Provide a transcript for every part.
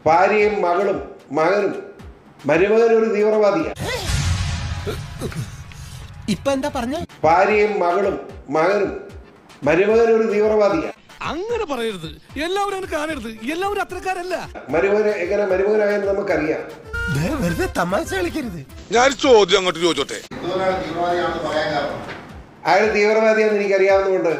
ഭാര്യയും മകളും മകനും മരുമകൻ ഒരു തീവ്രവാദിയാണ് ഇപ്പൊ എന്താ പറഞ്ഞ ഭാര്യയും മകളും മകനും മരുമകൻ ഒരു തീവ്രവാദിയാണ് അങ്ങനെ പറയരുത് എല്ലാവരും അങ്ങനെ കാണരുത് എല്ലാവരും അത്രക്കാരല്ല മരുമകന് എങ്ങനെ മരുമകനായെന്ന് നമുക്കറിയാം വെറുതെ തമാശ കളിക്കരുത് ഞാൻ ചോദ്യം അങ്ങോട്ട് ചോദിച്ചോട്ടെ അയാൾ തീവ്രവാദിയാണെന്ന് എനിക്കറിയാവുന്നതുകൊണ്ട്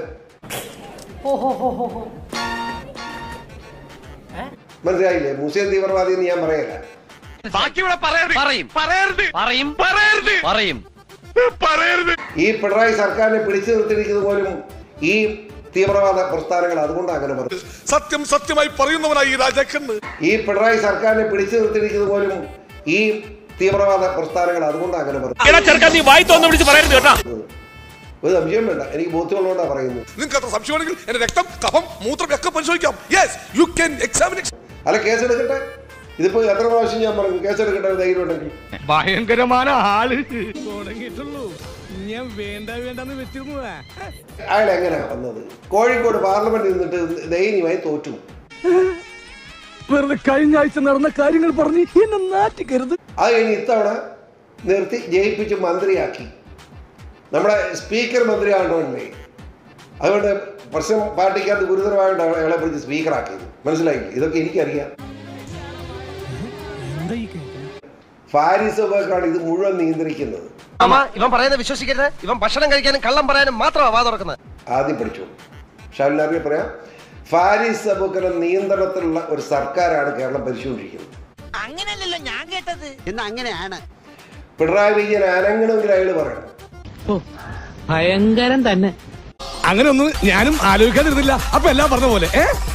മനസ്സിലായില്ലേ മുസ്ലിം തീവ്രവാദി എന്ന് ഞാൻ പറയല പറയും പറയരുത് പറയും പറയരുത് പറയും ഈ പിണറായി സർക്കാരിനെ പിടിച്ചു നിർത്തിയിരിക്കുന്നത് പോലും ഈ തീവ്രവാദ പ്രസ്ഥാനങ്ങൾ അതുകൊണ്ടാണ് അങ്ങനെ പറഞ്ഞു സത്യം സത്യമായി പറയുന്നവനായി ഈ രാജാക്കന്ന് ഈ പിണറായി സർക്കാരിനെ പിടിച്ചു നിർത്തിയിരിക്കുന്നത് പോലും ഈ തീവ്രവാദ പ്രസ്ഥാനങ്ങൾ അതുകൊണ്ടാണ് അങ്ങനെ പറഞ്ഞു ഒരു സംശയം വേണ്ട എനിക്ക് ബോധ്യമുള്ളതുകൊണ്ടാണ് പറയുന്നത് നിങ്ങൾക്ക് അത്ര സംശയമാണെങ്കിൽ എന്റെ രക്തം കഫം മൂത്രം ഒക്കെ പരിശോധിക്കാം യെസ് യു ക്യാൻ എക്സാമിനേഷൻ അല്ല കേസെടുക്കട്ടെ ഇതിപ്പോ എത്ര പ്രാവശ്യം ഞാൻ പറഞ്ഞു കേസെടുക്കട്ടെ ധൈര്യം ഉണ്ടെങ്കിൽ ഭയങ്കരമായ ആള് തുടങ്ങിയിട്ടുള്ളൂ ഞാൻ വേണ്ട വേണ്ടെന്ന് വെച്ചിരുന്നതാ അയാൾ എങ്ങനെയാ വന്നത് കോഴിക്കോട് പാർലമെന്റിൽ നിന്നിട്ട് ദയനീയമായി തോറ്റു വെറുതെ കഴിഞ്ഞ ആഴ്ച നടന്ന കാര്യങ്ങൾ പറഞ്ഞ് എന്നെ നാറ്റിക്കരുത് അത് കഴിഞ്ഞ് ഇത്തവണ നിർത്തി ജയിപ്പിച്ച് മന്ത്രിയാക്കി നമ്മുടെ സ്പീക്കർ മന്ത്രിയാകണ്ടേ അതുകൊണ്ട് പ്രശ്നം പാർട്ടിക്കകത്ത് ഗുരുതരമായിട്ടാണ് അയാളെ പിടിച്ച് സ്പീക്കറാക്കിയത് മനസ്സിലായില്ലേ ഇതൊക്കെ എനിക്കറിയാം ഫാരിസ് ഉപേക്കാണ് ഇത് മുഴുവൻ നിയന്ത്രിക്കുന്നത് ഇവൻ പറയുന്നത് വിശ്വസിക്കരുത് ഇവൻ ഭക്ഷണം കഴിക്കാനും കള്ളം പറയാനും മാത്രമാണ് വാ തുറക്കുന്നത് ആദ്യം പഠിച്ചു ഷാലിനാറിനെ പറയാം ഫാരിസ് അബുക്കറിന്റെ നിയന്ത്രണത്തിലുള്ള ഒരു സർക്കാരാണ് കേരളം ഭരിച്ചുകൊണ്ടിരിക്കുന്നത് അങ്ങനെയല്ലല്ലോ ഞാൻ കേട്ടത് എന്ന് അങ്ങനെയാണ് പിണറായി വിജയൻ അനങ്ങണമെങ്കിൽ അയാൾ പറയണം ഭയങ്കരം തന്നെ അങ്ങനെ ഒന്നും ഞാനും ആലോചിക്കാതിരുന്നില്ല അപ്പൊ എല്ലാം പറഞ്ഞ പോലെ ഏ